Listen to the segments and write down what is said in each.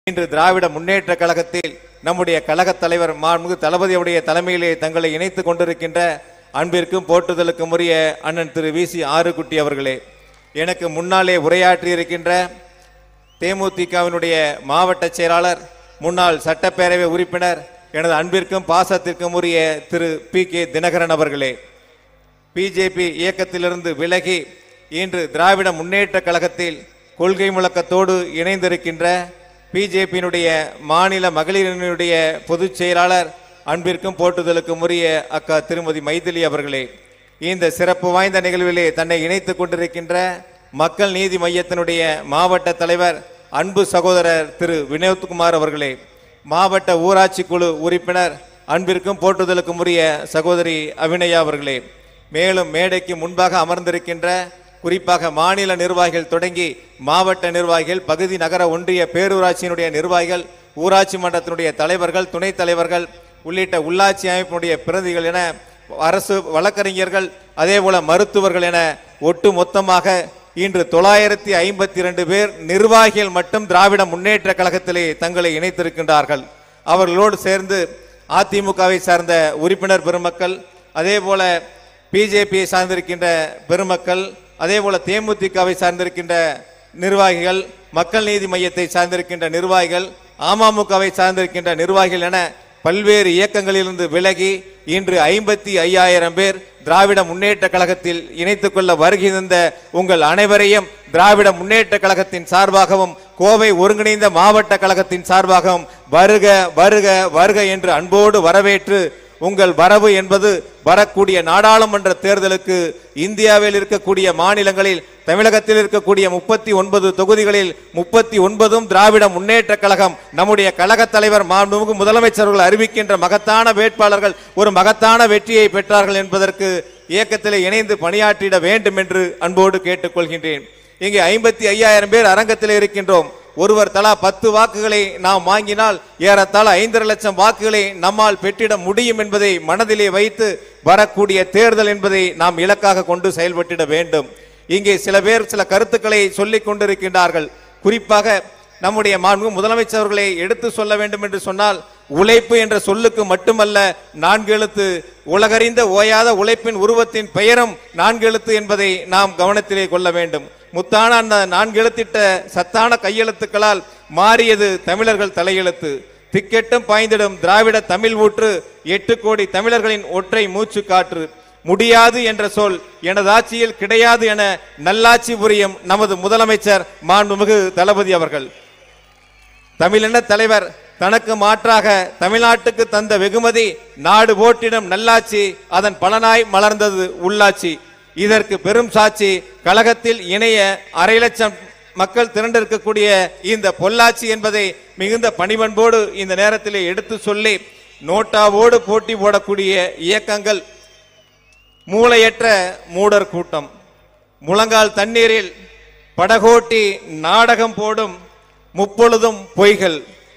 இன்று திராவிட முன்னேற்ற கழகத்தில் நம்முடைய கழகத் தலைவர் மாண்புமிகு தளபதியுடைய தலைமையிலே தங்களை இணைத்துக் கொண்டிருக்கின்ற அன்பிற்கும் போற்றுதலுக்கும் உரிய அண்ணன் திரு வி சி ஆறுகுட்டி அவர்களே எனக்கு முன்னாலே உரையாற்றி இருக்கின்ற தேமுதிகவினுடைய மாவட்ட செயலாளர் முன்னாள் சட்டப்பேரவை உறுப்பினர் எனது அன்பிற்கும் பாசத்திற்கும் உரிய திரு பி கே தினகரன் அவர்களே பிஜேபி இயக்கத்திலிருந்து விலகி இன்று திராவிட முன்னேற்ற கழகத்தில் கொள்கை முழக்கத்தோடு இணைந்திருக்கின்ற பிஜேபியினுடைய மாநில மகளிரினுடைய பொதுச் செயலாளர் அன்பிற்கும் போற்றுதலுக்கும் உரிய அக்கா திருமதி மைதிலி அவர்களே இந்த சிறப்பு வாய்ந்த நிகழ்விலே தன்னை இணைத்துக் கொண்டிருக்கின்ற மக்கள் நீதி மையத்தினுடைய மாவட்ட தலைவர் அன்பு சகோதரர் திரு வினோத்குமார் அவர்களே மாவட்ட ஊராட்சி குழு உறுப்பினர் அன்பிற்கும் போற்றுதலுக்கும் உரிய சகோதரி அபிநயா அவர்களே மேலும் மேடைக்கு முன்பாக அமர்ந்திருக்கின்ற குறிப்பாக மாநில நிர்வாகிகள் தொடங்கி மாவட்ட நிர்வாகிகள் பகுதி நகர ஒன்றிய பேரூராட்சியினுடைய நிர்வாகிகள் ஊராட்சி மன்றத்தினுடைய தலைவர்கள் துணைத் தலைவர்கள் உள்ளிட்ட உள்ளாட்சி அமைப்பினுடைய பிரதிகள் என அரசு வழக்கறிஞர்கள் அதே போல மருத்துவர்கள் என ஒட்டு மொத்தமாக இன்று தொள்ளாயிரத்தி ஐம்பத்தி இரண்டு பேர் நிர்வாகிகள் மட்டும் திராவிட முன்னேற்ற கழகத்திலே தங்களை இணைத்திருக்கின்றார்கள் அவர்களோடு சேர்ந்து அதிமுகவை சார்ந்த உறுப்பினர் பெருமக்கள் அதே போல பிஜேபியை சார்ந்திருக்கின்ற பெருமக்கள் அதே போல தேமுதிகவை சார்ந்திருக்கின்ற நிர்வாகிகள் மக்கள் நீதி மையத்தை சார்ந்திருக்கின்ற நிர்வாகிகள் அமமுகவை சார்ந்திருக்கின்ற நிர்வாகிகள் என பல்வேறு இயக்கங்களிலிருந்து விலகி இன்று ஐம்பத்தி ஐயாயிரம் பேர் திராவிட முன்னேற்ற கழகத்தில் இணைத்துக் கொள்ள வருகை தந்த உங்கள் அனைவரையும் திராவிட முன்னேற்ற கழகத்தின் சார்பாகவும் கோவை ஒருங்கிணைந்த மாவட்ட கழகத்தின் சார்பாகவும் வருக வருக வருக என்று அன்போடு வரவேற்று உங்கள் வரவு என்பது வரக்கூடிய நாடாளுமன்ற தேர்தலுக்கு இந்தியாவில் இருக்கக்கூடிய மாநிலங்களில் தமிழகத்தில் இருக்கக்கூடிய முப்பத்தி ஒன்பது தொகுதிகளில் முப்பத்தி ஒன்பதும் திராவிட முன்னேற்ற கழகம் நம்முடைய கழகத் தலைவர் மாண்புமிகு முதலமைச்சர்கள் அறிவிக்கின்ற மகத்தான வேட்பாளர்கள் ஒரு மகத்தான வெற்றியை பெற்றார்கள் என்பதற்கு இயக்கத்தில் இணைந்து பணியாற்றிட வேண்டும் என்று அன்போடு கேட்டுக்கொள்கின்றேன் இங்கே ஐம்பத்தி ஐயாயிரம் பேர் அரங்கத்தில் இருக்கின்றோம் ஒருவர் தலா பத்து வாக்குகளை நாம் வாங்கினால் ஏறத்தாழ ஐந்தரை லட்சம் வாக்குகளை நம்மால் பெற்றிட முடியும் என்பதை மனதிலே வைத்து வரக்கூடிய தேர்தல் என்பதை நாம் இலக்காக கொண்டு செயல்பட்டிட வேண்டும் இங்கே சில பேர் சில கருத்துக்களை சொல்லிக் கொண்டிருக்கின்றார்கள் குறிப்பாக நம்முடைய மாண்பு முதலமைச்சர்களை எடுத்து சொல்ல வேண்டும் என்று சொன்னால் உழைப்பு என்ற சொல்லுக்கு மட்டுமல்ல நான்கு எழுத்து உலகறிந்த ஓயாத உழைப்பின் உருவத்தின் பெயரும் நான்கு எழுத்து என்பதை நாம் கவனத்திலே கொள்ள வேண்டும் முத்தான அந்த நான்கு எழுத்திட்ட சத்தான கையெழுத்துக்களால் மாறியது தமிழர்கள் தலையெழுத்து திக்கெட்டும் பாய்ந்திடும் திராவிட தமிழ் ஊற்று எட்டு கோடி தமிழர்களின் ஒற்றை மூச்சு காற்று முடியாது என்ற சொல் எனது ஆட்சியில் கிடையாது என நல்லாட்சி புரியும் நமது முதலமைச்சர் மாண்புமிகு தளபதி அவர்கள் தமிழின தலைவர் தனக்கு மாற்றாக தமிழ்நாட்டுக்கு தந்த வெகுமதி நாடு போற்றிடும் நல்லாட்சி அதன் பலனாய் மலர்ந்தது உள்ளாட்சி இதற்கு பெரும் சாட்சி கழகத்தில் இணைய அரை லட்சம் மக்கள் திரண்டிருக்கக்கூடிய இந்த பொள்ளாச்சி என்பதை மிகுந்த பணிவன்போடு இந்த நேரத்திலே எடுத்து சொல்லி நோட்டாவோடு போட்டி போடக்கூடிய இயக்கங்கள் மூளையற்ற மூடர் கூட்டம் முழங்கால் தண்ணீரில் படகோட்டி நாடகம் போடும் முப்பொழுதும் பொய்கள்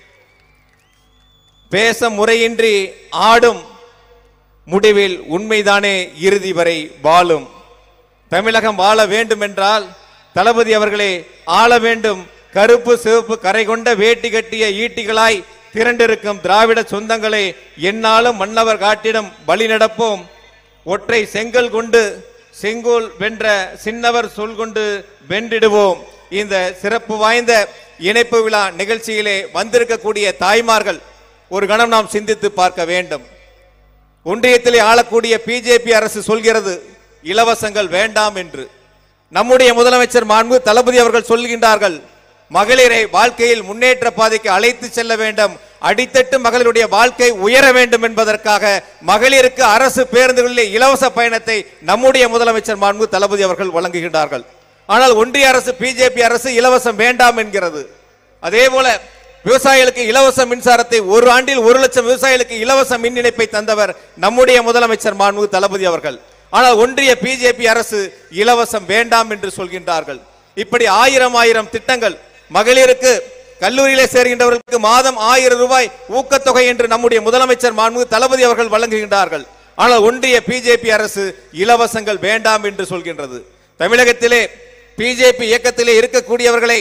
பேச முறையின்றி ஆடும் முடிவில் உண்மைதானே இறுதி வரை வாழும் தமிழகம் வாழ வேண்டும் என்றால் தளபதி அவர்களே ஆள வேண்டும் கருப்பு சிவப்பு கரை கொண்ட வேட்டி கட்டிய ஈட்டிகளாய் திரண்டிருக்கும் திராவிட சொந்தங்களை என்னாலும் மன்னவர் காட்டிடம் வழி நடப்போம் ஒற்றை செங்கல் கொண்டு செங்கோல் வென்ற சின்னவர் சொல் கொண்டு வென்றிடுவோம் இந்த சிறப்பு வாய்ந்த இணைப்பு விழா நிகழ்ச்சியிலே வந்திருக்கக்கூடிய தாய்மார்கள் ஒரு கணம் நாம் சிந்தித்து பார்க்க வேண்டும் ஒன்றியத்திலே ஆளக்கூடிய பிஜேபி அரசு சொல்கிறது இலவசங்கள் வேண்டாம் என்று நம்முடைய முதலமைச்சர் மாண்பு தளபதி அவர்கள் சொல்கின்றார்கள் மகளிரை வாழ்க்கையில் முன்னேற்ற பாதைக்கு அழைத்து செல்ல வேண்டும் அடித்தட்டு மகளிருடைய வாழ்க்கை உயர வேண்டும் என்பதற்காக மகளிருக்கு அரசு பேருந்துகளிலே இலவச பயணத்தை நம்முடைய முதலமைச்சர் மாண்பு தளபதி அவர்கள் வழங்குகின்றார்கள் ஆனால் ஒன்றிய அரசு பிஜேபி அரசு இலவசம் வேண்டாம் என்கிறது அதே போல விவசாயிகளுக்கு இலவச மின்சாரத்தை ஒரு ஆண்டில் ஒரு லட்சம் விவசாயிகளுக்கு இலவச மின் இணைப்பை தந்தவர் நம்முடைய முதலமைச்சர் மாண்பு தளபதி அவர்கள் ஆனால் ஒன்றிய பிஜேபி அரசு இலவசம் வேண்டாம் என்று சொல்கின்றார்கள் இப்படி ஆயிரம் ஆயிரம் திட்டங்கள் மகளிருக்கு கல்லூரியிலே சேர்கின்றவர்களுக்கு மாதம் ஆயிரம் ரூபாய் ஊக்கத்தொகை என்று நம்முடைய முதலமைச்சர் மாண்பு தளபதி அவர்கள் வழங்குகின்றார்கள் ஆனால் ஒன்றிய பிஜேபி அரசு இலவசங்கள் வேண்டாம் என்று சொல்கின்றது தமிழகத்திலே பிஜேபி இயக்கத்திலே இருக்கக்கூடியவர்களை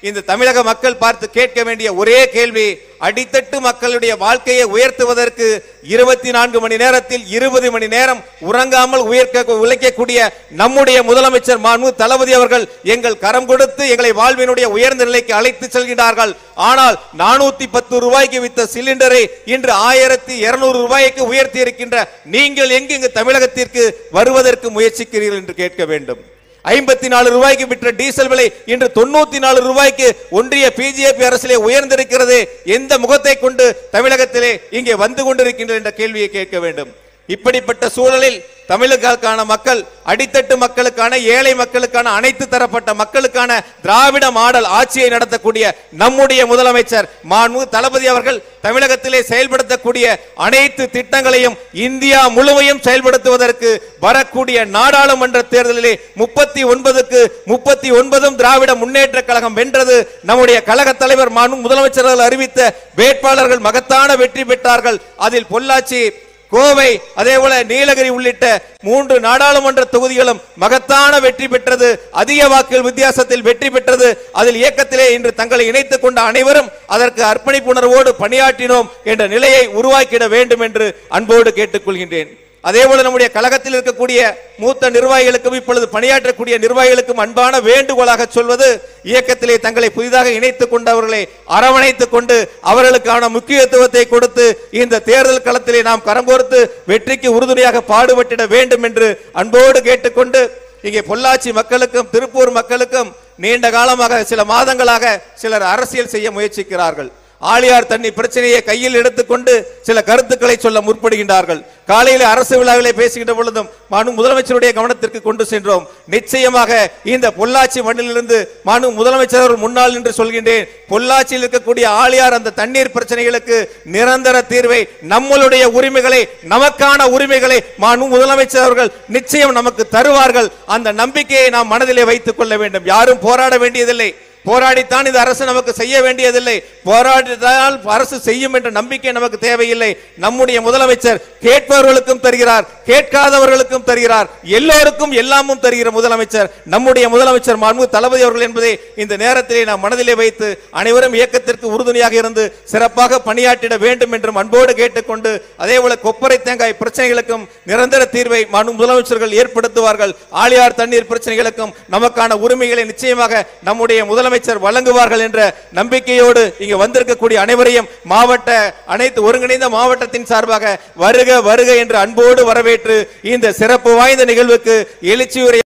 இந்த தமிழக மக்கள் பார்த்து கேட்க வேண்டிய ஒரே கேள்வி அடித்தட்டு மக்களுடைய வாழ்க்கையை உயர்த்துவதற்கு இருபத்தி நான்கு மணி நேரத்தில் இருபது மணி நேரம் உறங்காமல் உயர்க்க உழைக்கக்கூடிய நம்முடைய முதலமைச்சர் மாண்பு தளபதி அவர்கள் எங்கள் கரம் கொடுத்து எங்களை வாழ்வினுடைய உயர்ந்த நிலைக்கு அழைத்து செல்கிறார்கள் ஆனால் நானூத்தி பத்து ரூபாய்க்கு வித்த சிலிண்டரை இன்று ஆயிரத்தி இருநூறு ரூபாய்க்கு உயர்த்தி இருக்கின்ற நீங்கள் எங்கு இங்கு தமிழகத்திற்கு வருவதற்கு முயற்சிக்கிறீர்கள் என்று கேட்க வேண்டும் ஐம்பத்தி நாலு ரூபாய்க்கு விற்ற டீசல் விலை இன்று தொண்ணூத்தி நாலு ரூபாய்க்கு ஒன்றிய பிஜேபி அரசிலே உயர்ந்திருக்கிறது எந்த முகத்தை கொண்டு தமிழகத்திலே இங்கே வந்து கொண்டிருக்கின்ற என்ற கேள்வியை கேட்க வேண்டும் இப்படிப்பட்ட சூழலில் தமிழகத்துக்கான மக்கள் அடித்தட்டு மக்களுக்கான ஏழை மக்களுக்கான அனைத்து தரப்பட்ட மக்களுக்கான திராவிட மாடல் ஆட்சியை நடத்தக்கூடிய நம்முடைய முதலமைச்சர் மாண்பு தளபதி அவர்கள் தமிழகத்திலே செயல்படுத்தக்கூடிய அனைத்து திட்டங்களையும் இந்தியா முழுமையும் செயல்படுத்துவதற்கு வரக்கூடிய நாடாளுமன்ற தேர்தலிலே முப்பத்தி ஒன்பதுக்கு முப்பத்தி ஒன்பதும் திராவிட முன்னேற்ற கழகம் வென்றது நம்முடைய கழக தலைவர் மாண்பு முதலமைச்சர்கள் அறிவித்த வேட்பாளர்கள் மகத்தான வெற்றி பெற்றார்கள் அதில் பொள்ளாச்சி கோவை அதே போல நீலகிரி உள்ளிட்ட மூன்று நாடாளுமன்ற தொகுதிகளும் மகத்தான வெற்றி பெற்றது அதிக வாக்குகள் வித்தியாசத்தில் வெற்றி பெற்றது அதில் இயக்கத்திலே இன்று தங்களை இணைத்துக் கொண்ட அனைவரும் அதற்கு அர்ப்பணிப்புணர்வோடு பணியாற்றினோம் என்ற நிலையை உருவாக்கிட வேண்டும் என்று அன்போடு கேட்டுக்கொள்கின்றேன் அதே போல நம்முடைய கழகத்தில் இருக்கக்கூடிய மூத்த நிர்வாகிகளுக்கும் இப்பொழுது பணியாற்றக்கூடிய நிர்வாகிகளுக்கும் அன்பான வேண்டுகோளாக சொல்வது இயக்கத்திலே தங்களை புதிதாக இணைத்துக் கொண்டவர்களை அரவணைத்துக் கொண்டு அவர்களுக்கான முக்கியத்துவத்தை கொடுத்து இந்த தேர்தல் களத்திலே நாம் கரம் கோர்த்து வெற்றிக்கு உறுதுணையாக பாடுபட்டிட வேண்டும் என்று அன்போடு கேட்டுக்கொண்டு இங்கே பொள்ளாச்சி மக்களுக்கும் திருப்பூர் மக்களுக்கும் நீண்ட காலமாக சில மாதங்களாக சிலர் அரசியல் செய்ய முயற்சிக்கிறார்கள் ஆளியார் தண்ணி பிரச்சனையை கையில் எடுத்துக்கொண்டு சில கருத்துக்களை சொல்ல முற்படுகின்றார்கள் காலையில் அரசு விழாவிலே பேசுகின்ற பொழுதும் மானு முதலமைச்சருடைய கவனத்திற்கு கொண்டு சென்றோம் நிச்சயமாக இந்த பொள்ளாச்சி மண்ணிலிருந்து மானு முதலமைச்சர் அவர்கள் முன்னால் என்று சொல்கின்றேன் பொள்ளாச்சியில் இருக்கக்கூடிய ஆளியார் அந்த தண்ணீர் பிரச்சனைகளுக்கு நிரந்தர தீர்வை நம்மளுடைய உரிமைகளை நமக்கான உரிமைகளை மானு முதலமைச்சர் அவர்கள் நிச்சயம் நமக்கு தருவார்கள் அந்த நம்பிக்கையை நாம் மனதிலே வைத்துக் கொள்ள வேண்டும் யாரும் போராட வேண்டியதில்லை போராடித்தான் இந்த அரசு நமக்கு செய்ய வேண்டியதில்லை போராடித்தால் அரசு செய்யும் என்ற நம்பிக்கை நமக்கு தேவையில்லை நம்முடைய முதலமைச்சர் கேட்பவர்களுக்கும் தருகிறார் கேட்காதவர்களுக்கும் தருகிறார் எல்லோருக்கும் எல்லாமும் தருகிற முதலமைச்சர் நம்முடைய முதலமைச்சர் மாண்பு தளபதி அவர்கள் என்பதை இந்த நேரத்திலே நாம் மனதிலே வைத்து அனைவரும் இயக்கத்திற்கு உறுதுணையாக இருந்து சிறப்பாக பணியாற்றிட வேண்டும் என்றும் அன்போடு கேட்டுக்கொண்டு அதே போல கொப்பரை தேங்காய் பிரச்சனைகளுக்கும் நிரந்தர தீர்வை மாண்பு முதலமைச்சர்கள் ஏற்படுத்துவார்கள் ஆளியார் தண்ணீர் பிரச்சனைகளுக்கும் நமக்கான உரிமைகளை நிச்சயமாக நம்முடைய முதலமைச்சர் வழங்குவார்கள் என்ற நம்பிக்கையோடு இங்கு வந்திருக்கக்கூடிய அனைவரையும் மாவட்ட அனைத்து ஒருங்கிணைந்த மாவட்டத்தின் சார்பாக வருக வருக என்று அன்போடு வரவேற்று இந்த சிறப்பு வாய்ந்த நிகழ்வுக்கு எழுச்சியுரை